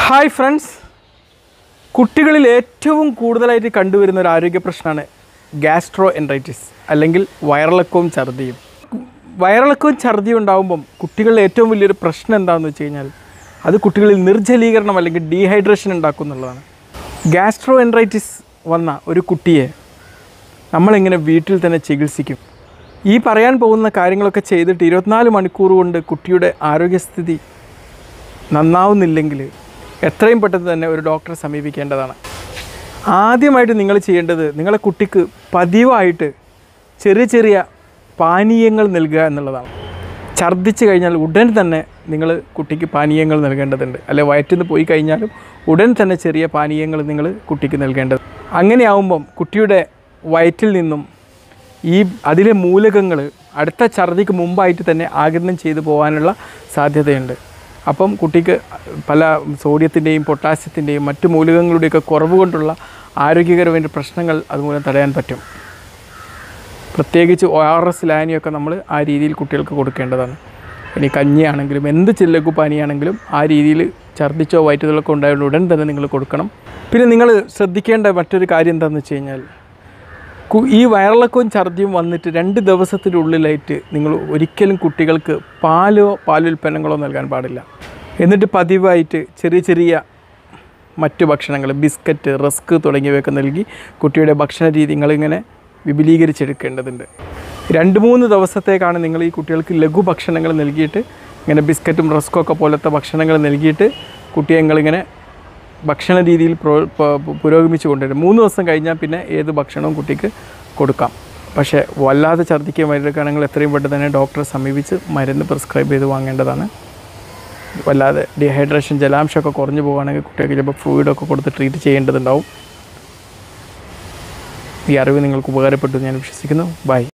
hi friends കുട്ടികളിൽ ഏറ്റവും കൂടുതലായിട്ട് കണ്ടുവരുന്ന ഒരു ആരോഗ്യ പ്രശ്നമാണ് ഗ്യാസ്ട്രോ എൻറൈറ്റിസ് അല്ലെങ്കിൽ വയറിളക്കവും ഛർദിയും വയറിളക്കവും ഛർദിയും ഉണ്ടാകുമ്പം കുട്ടികളിലെ ഏറ്റവും വലിയൊരു പ്രശ്നം എന്താണെന്ന് വെച്ച് കഴിഞ്ഞാൽ അത് കുട്ടികളിൽ നിർജ്ജലീകരണം അല്ലെങ്കിൽ ഡീഹൈഡ്രേഷൻ ഉണ്ടാക്കും എന്നുള്ളതാണ് ഗ്യാസ്ട്രോ എൻറൈറ്റിസ് വന്ന ഒരു കുട്ടിയെ നമ്മളെങ്ങനെ വീട്ടിൽ തന്നെ ചികിത്സിക്കും ഈ പറയാൻ പോകുന്ന കാര്യങ്ങളൊക്കെ ചെയ്തിട്ട് ഇരുപത്തിനാല് മണിക്കൂർ കൊണ്ട് കുട്ടിയുടെ ആരോഗ്യസ്ഥിതി നന്നാവുന്നില്ലെങ്കിൽ എത്രയും പെട്ടെന്ന് തന്നെ ഒരു ഡോക്ടറെ സമീപിക്കേണ്ടതാണ് ആദ്യമായിട്ട് നിങ്ങൾ ചെയ്യേണ്ടത് നിങ്ങളെ കുട്ടിക്ക് പതിവായിട്ട് ചെറിയ ചെറിയ പാനീയങ്ങൾ നൽകുക എന്നുള്ളതാണ് ഛർദ്ദിച്ച് കഴിഞ്ഞാൽ ഉടൻ തന്നെ നിങ്ങൾ കുട്ടിക്ക് പാനീയങ്ങൾ നൽകേണ്ടതുണ്ട് അല്ലെ വയറ്റിൽ നിന്ന് പോയി കഴിഞ്ഞാലും ഉടൻ തന്നെ ചെറിയ പാനീയങ്ങൾ നിങ്ങൾ കുട്ടിക്ക് നൽകേണ്ടത് അങ്ങനെയാവുമ്പം കുട്ടിയുടെ വയറ്റിൽ നിന്നും ഈ അതിലെ മൂലകങ്ങൾ അടുത്ത ഛർദിക്ക് മുമ്പായിട്ട് തന്നെ ആഗിരണം ചെയ്തു പോകാനുള്ള സാധ്യതയുണ്ട് അപ്പം കുട്ടിക്ക് പല സോഡിയത്തിൻ്റെയും പൊട്ടാസ്യത്തിൻ്റെയും മറ്റു മൂലകങ്ങളുടെയൊക്കെ കുറവ് കൊണ്ടുള്ള ആരോഗ്യകരമായ പ്രശ്നങ്ങൾ അതുമൂലം തടയാൻ പറ്റും പ്രത്യേകിച്ച് ഒ ആർ എസ് ലാനിയൊക്കെ നമ്മൾ ആ രീതിയിൽ കുട്ടികൾക്ക് കൊടുക്കേണ്ടതാണ് ഇനി കഞ്ഞിയാണെങ്കിലും എന്ത് ചില്ലക്കു പനിയാണെങ്കിലും ആ രീതിയിൽ ഛർദ്ദിച്ചോ വയറ്റുതലൊക്കെ ഉണ്ടായതുകൊണ്ട് ഉടൻ തന്നെ നിങ്ങൾ കൊടുക്കണം പിന്നെ നിങ്ങൾ ശ്രദ്ധിക്കേണ്ട മറ്റൊരു കാര്യം എന്താണെന്ന് വെച്ച് കഴിഞ്ഞാൽ കു- ഈ വയറിളക്കവും ഛർദിയും വന്നിട്ട് രണ്ട് ദിവസത്തിൻ്റെ ഉള്ളിലായിട്ട് നിങ്ങൾ ഒരിക്കലും കുട്ടികൾക്ക് പാലോ പാലുൽപ്പന്നങ്ങളോ നൽകാൻ പാടില്ല എന്നിട്ട് പതിവായിട്ട് ചെറിയ ചെറിയ മറ്റു ഭക്ഷണങ്ങൾ ബിസ്ക്കറ്റ് റസ്ക് തുടങ്ങിയവയൊക്കെ നൽകി കുട്ടിയുടെ ഭക്ഷണ രീതി നിങ്ങളിങ്ങനെ വിപുലീകരിച്ചെടുക്കേണ്ടതുണ്ട് രണ്ട് മൂന്ന് ദിവസത്തേക്കാണ് നിങ്ങൾ ഈ കുട്ടികൾക്ക് ലഘു ഭക്ഷണങ്ങൾ നൽകിയിട്ട് ഇങ്ങനെ ബിസ്ക്കറ്റും റസ്ക്കും ഒക്കെ പോലത്തെ ഭക്ഷണങ്ങൾ നൽകിയിട്ട് കുട്ടിയെ നിങ്ങളിങ്ങനെ ഭക്ഷണ രീതിയിൽ പ്രോ പ- പുരോഗമിച്ച് കൊണ്ടുവരും മൂന്ന് ദിവസം കഴിഞ്ഞാൽ പിന്നെ ഏത് ഭക്ഷണവും കുട്ടിക്ക് കൊടുക്കാം പക്ഷേ വല്ലാതെ ഛർദ്ദിക്കുക മരുന്നൊക്കെയാണെങ്കിൽ എത്രയും പെട്ടെന്ന് തന്നെ ഡോക്ടറെ സമീപിച്ച് മരുന്ന് പ്രിസ്ക്രൈബ് ചെയ്ത് വാങ്ങേണ്ടതാണ് വല്ലാതെ ഡീഹൈഡ്രേഷൻ ജലാംശമൊക്കെ കുറഞ്ഞു പോകുകയാണെങ്കിൽ കുട്ടികൾക്ക് ചിലപ്പോൾ ഫ്ലൂയിഡൊക്കെ കൊടുത്ത് ട്രീറ്റ് ചെയ്യേണ്ടതുണ്ടാവും ഈ അറിവ് നിങ്ങൾക്ക് ഉപകാരപ്പെട്ടു എന്ന് ഞാൻ വിശ്വസിക്കുന്നു ബൈ